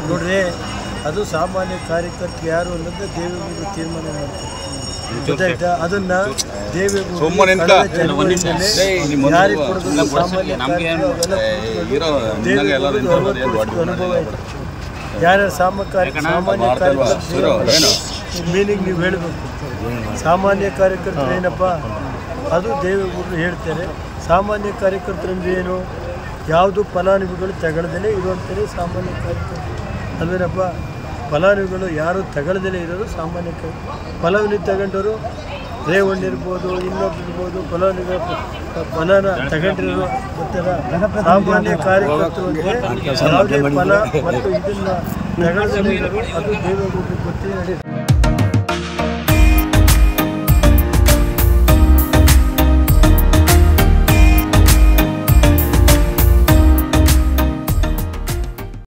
ನೋಡ್ರಿ ಅದು ಸಾಮಾನ್ಯ ಕಾರ್ಯಕರ್ತರು ಯಾರು ಅನ್ನೋದು ದೇವೇಗೌಡರು ತೀರ್ಮಾನ ಮಾಡ್ತಾರೆ ಗೊತ್ತಾಯ್ತಾ ಅದನ್ನ ದೇವೇಗೌಡರು ಸುಮ್ಮನೆ ನಿಂತ್ಕ. ಕಳೆದ ಜನವರಿನಲ್ಲೇ ಏಯ್, ನಿಮ್ಮ ಮುಂದೆ ಯಾರಿಗೆ ಬರುವ ಕೊಡೋದು ಸುಮ್ಮನೆ ಸಾಮಾನ್ಯ ನಮ್ಗೆ ಏನು ಕಾರ್ಯಕರ್ತರು ಅವೆಲ್ಲ ಏ, ಇರೋ ನಿನ್ನಾಗೆ ಎಲ್ಲರೂ ದೇವೇಗೌಡರು ನಿಂತ್ಕೊಳ್ಳೋದು ಏನು ಅರವತ್ತು ದೊಡ್ಡ ಅನುಭವ ಐತೆ ಯಾರ ಸಾಮಕಾರಿ ಸಾಮಾನ್ಯ ಮಾಡ್ತಲ್ವಾ? ಶುರು, ಏನು? ಮೀನಿಂಗ್ ನೀವು ಹೇಳಬೇಕು ಸಾಮಾನ್ಯ ಕಾರ್ಯಕರ್ತರು ಏನಪ್ಪ ಅದು ದೇವೇಗೌಡರು ಹೇಳ್ತಾರೆ ಸಾಮಾನ್ಯ ಕಾರ್ಯಕರ್ತರು ಅಂದ್ರೆ ಏನು ಯಾವುದು ಫಲಾನುಭವಿಗಳು ತಗೊಳ್ದೇ ಇರುವಂಥದ್ದೇ ಸಾಮಾನ್ಯ ಕಾರ್ಯಕರ್ತರು ಅಲ್ವೇನಪ್ಪ ಫಲಾನುಭವಿಗಳು ಯಾರು ತಗೊಳ್ದೇ ಇರೋದು ಸಾಮಾನ್ಯ ಕಾರ್ಯ ಫಲಾನುಭವಿ ತಗೊಂಡವರು ರೇವಣ್ಣ ಇರ್ಬೋದು ಇನ್ನೊಬ್ರು ಇರ್ಬೋದು ಫಲಾನುಭವಿ ಫಲನ ತಗೊಂಡಿರೋರು ಗೊತ್ತಲ್ಲ ಸಾಮಾನ್ಯ ಕಾರ್ಯಕರ್ತರು ಅಂದರೆ ಯಾವುದೇ ಫಲ ಮತ್ತು ಇದನ್ನ ತಗೊಳ್ದೇ ಇರೋರು ಅದು ದೇವೇಗೌಡರಿಗೆ ಗೊತ್ತೇ ನಡೆಯುತ್ತೆ